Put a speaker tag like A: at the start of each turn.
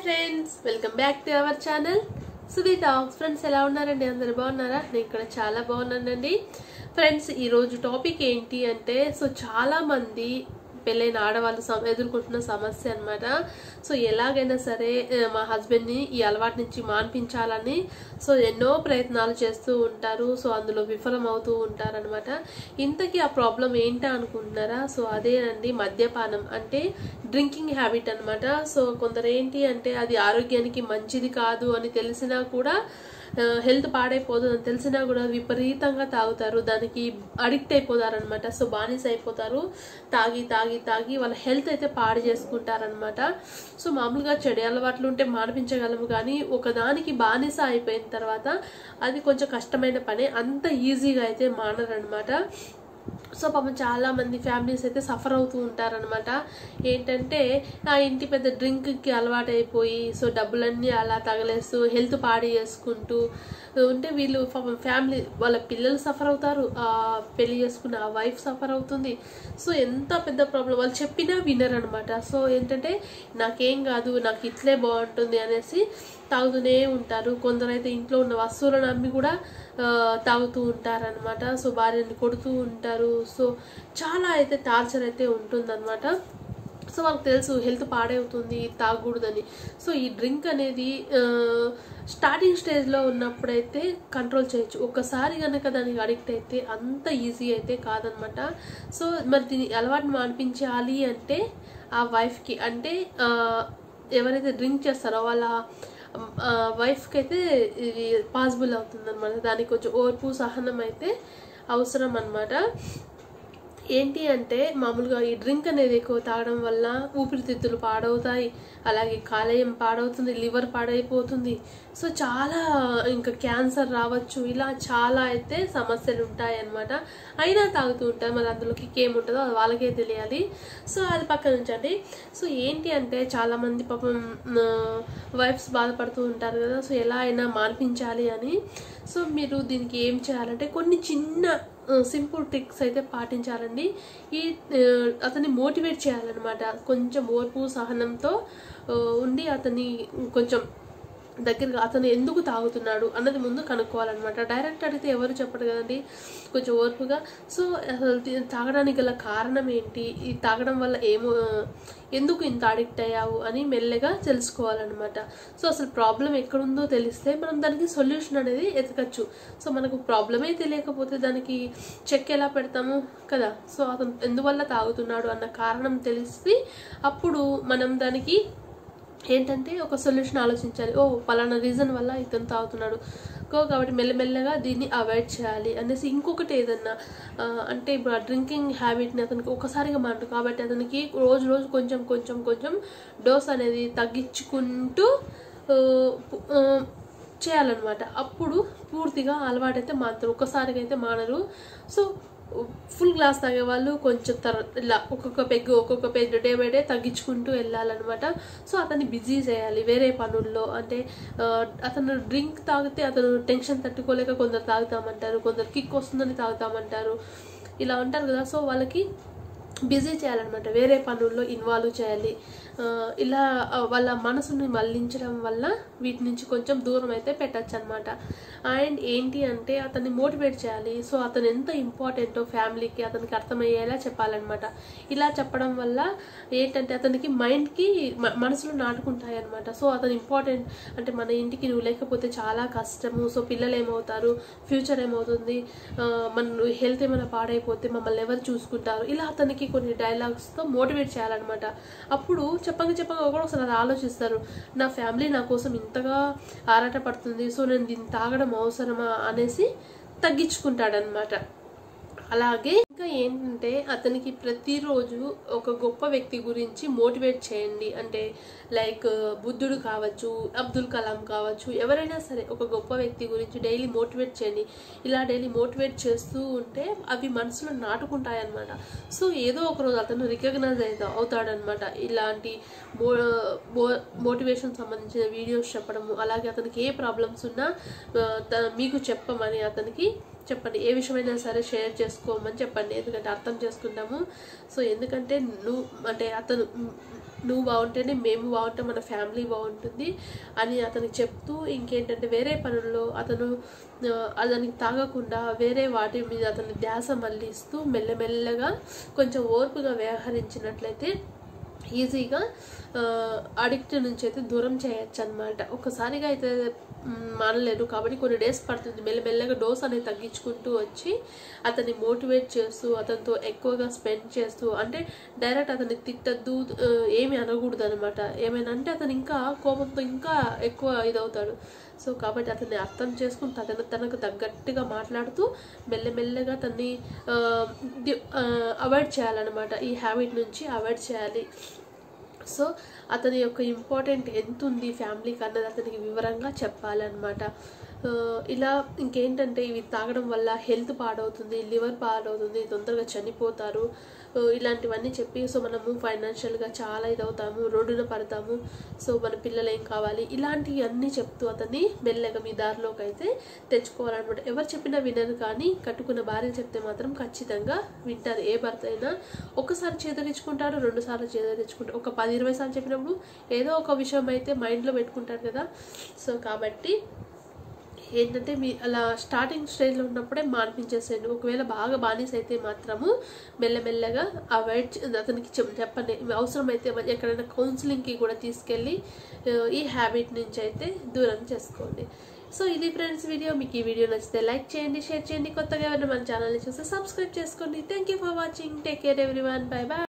A: friends welcome back to our channel Sudhi talks friends ఎలా ఉన్నారండి అందరు బాగున్నారా నేను ఇక్కడ చాలా బాగున్నానండి ఫ్రెండ్స్ ఈరోజు టాపిక్ ఏంటి అంటే సో చాలా మంది పెళ్ళైన ఆడవాళ్ళు సమ ఎదుర్కొంటున్న సమస్య అన్నమాట సో ఎలాగైనా సరే ఆ, మా హస్బెండ్ని ఈ అలవాటు నుంచి మాన్పించాలని సో ఎన్నో ప్రయత్నాలు చేస్తూ ఉంటారు సో అందులో విఫలం అవుతూ ఉంటారనమాట ఇంతకీ ఆ ప్రాబ్లం ఏంటా అనుకుంటున్నారా సో అదేనండి మద్యపానం అంటే డ్రింకింగ్ హ్యాబిట్ అన్నమాట సో కొందరు ఏంటి అంటే అది ఆరోగ్యానికి మంచిది కాదు అని తెలిసినా కూడా హెల్త్ పాడైపోతుంది అని తెలిసినా కూడా విపరీతంగా తాగుతారు దానికి అడిక్ట్ అయిపోతారు అనమాట సో బానిస అయిపోతారు తాగి తాగి తాగి వాళ్ళ హెల్త్ అయితే పాడు చేసుకుంటారనమాట సో మామూలుగా చెడు అలవాట్లు ఉంటే మానిపించగలము కానీ ఒకదానికి బానిస అయిపోయిన తర్వాత అది కొంచెం కష్టమైన పని అంత ఈజీగా అయితే మానరనమాట సో పాపం చాలా మంది ఫ్యామిలీస్ అయితే సఫర్ అవుతూ ఉంటారనమాట ఏంటంటే ఆ ఇంటి పెద్ద డ్రింక్కి అలవాటు అయిపోయి సో డబ్బులన్నీ అలా తగలేస్తూ హెల్త్ పాడు చేసుకుంటూ ఉంటే వీళ్ళు పాపం ఫ్యామిలీ వాళ్ళ పిల్లలు సఫర్ అవుతారు ఆ పెళ్లి చేసుకున్న ఆ వైఫ్ సఫర్ అవుతుంది సో ఎంత పెద్ద ప్రాబ్లం వాళ్ళు చెప్పినా వినరు అనమాట సో ఏంటంటే నాకేం కాదు నాకు ఇట్లే బాగుంటుంది అనేసి తాగుతూనే ఉంటారు కొందరైతే ఇంట్లో ఉన్న వస్తువులను అమ్మి కూడా ఆ, తాగుతూ ఉంటారనమాట సో భార్యని కొడుతూ ఉంటారు సో చాలా అయితే టార్చర్ అయితే ఉంటుందన్నమాట సో వాళ్ళకి తెలుసు హెల్త్ పాడవుతుంది తాగకూడదని సో ఈ డ్రింక్ అనేది ఆ, స్టార్టింగ్ స్టేజ్లో ఉన్నప్పుడైతే కంట్రోల్ చేయొచ్చు ఒక్కసారి కనుక దానికి అడిక్ట్ అయితే అంత ఈజీ అయితే కాదనమాట సో మరి దీని అలవాటు మానిపించాలి అంటే ఆ వైఫ్కి అంటే ఆ, ఎవరైతే డ్రింక్ చేస్తారో వాళ్ళ వైఫ్కి అయితే ఇది పాసిబుల్ అవుతుంది అనమాట దానికి కొంచెం ఓర్పు సహనం అయితే అవసరం అన్నమాట ఏంటి అంటే మామూలుగా ఈ డ్రింక్ అనేది ఎక్కువ తాగడం వల్ల ఊపిరితిత్తులు పాడవుతాయి అలాగే కాలేయం పాడవుతుంది లివర్ పాడైపోతుంది సో చాలా ఇంకా క్యాన్సర్ రావచ్చు ఇలా చాలా అయితే సమస్యలు ఉంటాయి అన్నమాట అయినా తాగుతూ ఉంటారు మరి అందులో కిక్ ఏముంటుందో అది వాళ్ళకే తెలియాలి సో అది పక్కన ఉంచండి సో ఏంటి అంటే చాలా మంది పాపం వైఫ్స్ బాధపడుతూ ఉంటారు కదా సో ఎలా అయినా మాన్పించాలి అని సో మీరు దీనికి ఏం చేయాలంటే కొన్ని చిన్న సింపుల్ ట్రిక్స్ అయితే పాటించాలండి ఈ ఆ, అతన్ని మోటివేట్ చేయాలన్నమాట కొంచెం ఓర్పు సహనంతో ఆ, ఉండి అతన్ని కొంచెం దగ్గరగా అతను ఎందుకు తాగుతున్నాడు అన్నది ముందు కనుక్కోవాలన్నమాట డైరెక్ట్ అడిగితే ఎవరు చెప్పరు కదండి కొంచెం ఓర్పుగా సో అసలు దీ- తాగడానికి గల కారణం ఏంటి ఈ తాగడం వల్ల ఏమో ఎందుకు ఇంత అడిక్ట్ అయ్యావు అని మెల్లగా తెలుసుకోవాలన్నమాట సో అసలు ప్రాబ్లం ఎక్కడుందో తెలిస్తే మనం దానికి సొల్యూషన్ అనేది ఎతకచ్చు సో మనకు ప్రాబ్లమే తెలియకపోతే దానికి చెక్ ఎలా పెడతాము కదా సో అతను ఎందువల్ల తాగుతున్నాడు అన్న కారణం తెలిసి అప్పుడు మనం దానికి ఏంటంటే ఒక సొల్యూషన్ ఆలోచించాలి ఓ పలానా రీజన్ వల్ల ఇతను తాగుతున్నాడు కో కాబట్టి మెల్లమెల్లగా దీన్ని అవాయిడ్ చేయాలి అనేసి ఇంకొకటి ఏదన్నా ఆ, అంటే ఇప్పుడు ఆ డ్రింకింగ్ హ్యాబిట్ని అతనికి ఒకసారిగా మాంటు కాబట్టి అతనికి రోజు రోజు కొంచెం కొంచెం కొంచెం డోస్ అనేది తగ్గించుకుంటూ ఆ, పు- ఆ, చేయాలన్నమాట అప్పుడు పూర్తిగా అలవాటైతే మాత్రం ఒక్కసారిగా అయితే మానరు సో ఫుల్ గ్లాస్ తాగే వాళ్ళు కొంచెం తర ఇలా ఒక్కొక్క పెగ్గు ఒక్కొక్క పెగ్గు డే బై డే తగ్గించుకుంటూ వెళ్ళాలన్నమాట సో అతన్ని బిజీ చేయాలి వేరే పనుల్లో అంటే ఆ, అతను డ్రింక్ తాగితే అతను టెన్షన్ తట్టుకోలేక కొందరు తాగుతామంటారు కొందరు కిక్ వస్తుందని తాగుతామంటారు ఇలా ఉంటారు కదా సో వాళ్ళకి బిజీ చేయాలన్నమాట వేరే పనుల్లో ఇన్వాల్వ్ చేయాలి ఆ, ఇలా ఆ, వాళ్ళ మనసుని మళ్లించడం వల్ల వీటి నుంచి కొంచెం దూరం అయితే పెట్టచ్చు అనమాట అండ్ ఏంటి అంటే అతన్ని మోటివేట్ చేయాలి సో అతను ఎంత ఇంపార్టెంటో ఫ్యామిలీకి అతనికి అర్థమయ్యేలా చెప్పాలన్నమాట ఇలా చెప్పడం వల్ల ఏంటంటే అతనికి మైండ్కి మనసులో నాటుకుంటాయి అనమాట సో అతను ఇంపార్టెంట్ అంటే మన ఇంటికి నువ్వు లేకపోతే చాలా కష్టము సో పిల్లలు ఏమవుతారు ఫ్యూచర్ ఏమవుతుంది ఆ, మన హెల్త్ ఏమైనా పాడైపోతే మమ్మల్ని ఎవరు చూసుకుంటారు ఇలా అతనికి కొన్ని డైలాగ్స్తో మోటివేట్ చేయాలన్నమాట అప్పుడు చెప్పగా చెప్పగా కూడా ఒకసారి అది ఆలోచిస్తారు నా ఫ్యామిలీ నా కోసం ఇంతగా ఆరాటపడుతుంది సో నేను దీన్ని తాగడం అవసరమా అనేసి తగ్గించుకుంటాడనమాట అలాగే ఇంకా ఏంటంటే అతనికి ప్రతిరోజు ఒక గొప్ప వ్యక్తి గురించి మోటివేట్ చేయండి అంటే లైక్ బుద్ధుడు కావచ్చు అబ్దుల్ కలాం కావచ్చు ఎవరైనా సరే ఒక గొప్ప వ్యక్తి గురించి డైలీ మోటివేట్ చేయండి ఇలా డైలీ మోటివేట్ చేస్తూ ఉంటే అవి మనసులో నాటుకుంటాయన్నమాట సో ఏదో ఒక రోజు అతను రికగ్నైజ్ అవుతా అవుతాడనమాట ఇలాంటి మో మో- మోటివేషన్ సంబంధించిన వీడియోస్ చెప్పడము అలాగే అతనికి ఏ ప్రాబ్లమ్స్ ఉన్నా ఆ, త- మీకు చెప్పమని అతనికి చెప్పండి ఏ విషయమైనా సరే షేర్ చేసుకోమని చెప్పండి ఎందుకంటే అర్థం చేసుకుంటాము సో ఎందుకంటే నువ్వు అంటే అతను నువ్వు బాగుంటేనే మేము బాగుంటాం మన ఫ్యామిలీ బాగుంటుంది అని అతనికి చెప్తూ ఇంకేంటంటే వేరే పనుల్లో అతను ఆ, అతనికి తాగకుండా వేరే వాటి మీద అతని ధ్యాస మళ్ళిస్తూ మెల్లమెల్లగా కొంచెం ఓర్పుగా వ్యవహరించినట్లయితే ఈజీగా అడిక్ట్ నుంచి అయితే దూరం చేయొచ్చు అనమాట ఒక్కసారిగా అయితే మ్, మానలేరు కాబట్టి కొన్ని డేస్ పడుతుంది మెల్లమెల్లగా డోస్ అనేది తగ్గించుకుంటూ వచ్చి అతన్ని మోటివేట్ చేస్తూ అతనితో ఎక్కువగా స్పెండ్ చేస్తూ అంటే డైరెక్ట్ అతన్ని తిట్టద్దు ఆ, ఏమీ అనకూడదు అనమాట ఏమైనా అంటే అతను ఇంకా కోపంతో ఇంకా ఎక్కువ ఇదవుతాడు సో కాబట్టి అతన్ని అర్థం చేసుకుని తన తనకు తగ్గట్టుగా మాట్లాడుతూ మెల్లమెల్లగా తన్ని అవాయిడ్ చేయాలన్నమాట ఈ హ్యాబిట్ నుంచి అవాయిడ్ చేయాలి సో అతని యొక్క ఇంపార్టెంట్ ఎంత ఉంది ఫ్యామిలీకి అన్నది అతనికి వివరంగా చెప్పాలన్నమాట ఆ, ఇలా ఇంకేంటంటే ఇవి తాగడం వల్ల హెల్త్ పాడవుతుంది లివర్ పాడవుతుంది తొందరగా చనిపోతారు ఆ, ఇలాంటివన్నీ చెప్పి సో మనము ఫైనాన్షియల్గా చాలా ఇదవుతాము రోడ్డున పడతాము సో మన పిల్లలు ఏం కావాలి ఇలాంటివి అన్నీ చెప్తూ అతన్ని మెల్లగా మీ దారిలోకి అయితే తెచ్చుకోవాలన్నమాట ఎవరు చెప్పినా వినరు కానీ కట్టుకున్న భార్య చెప్తే మాత్రం ఖచ్చితంగా వింటారు ఏ భర్త అయినా ఒకసారి చేదరించుకుంటాడు రెండు సార్లు చేదరించుకుంటాడు ఒక పది ఇరవై సార్లు చెప్పినప్పుడు ఏదో ఒక విషయం అయితే మైండ్లో పెట్టుకుంటాడు కదా సో కాబట్టి ఏంటంటే మీ అలా స్టార్టింగ్ స్టేజ్లో ఉన్నప్పుడే మార్పించేసేయండి ఒకవేళ బాగా బానిస అయితే మాత్రము మెల్లమెల్లగా అవాయిడ్ అతనికి చెప్ చెప్పండి అవసరమైతే మ- ఎక్కడైనా కౌన్సిలింగ్కి కూడా తీసుకెళ్ళి ఆ, ఈ హ్యాబిట్ నుంచి అయితే దూరం చేసుకోండి సో ఇది ఫ్రెండ్స్ వీడియో మీకు ఈ వీడియో నచ్చితే లైక్ చేయండి షేర్ చేయండి కొత్తగా ఎవరైనా మన ఛానల్ని చూస్తే సబ్స్క్రైబ్ చేసుకోండి thank you for watching take care everyone bye bye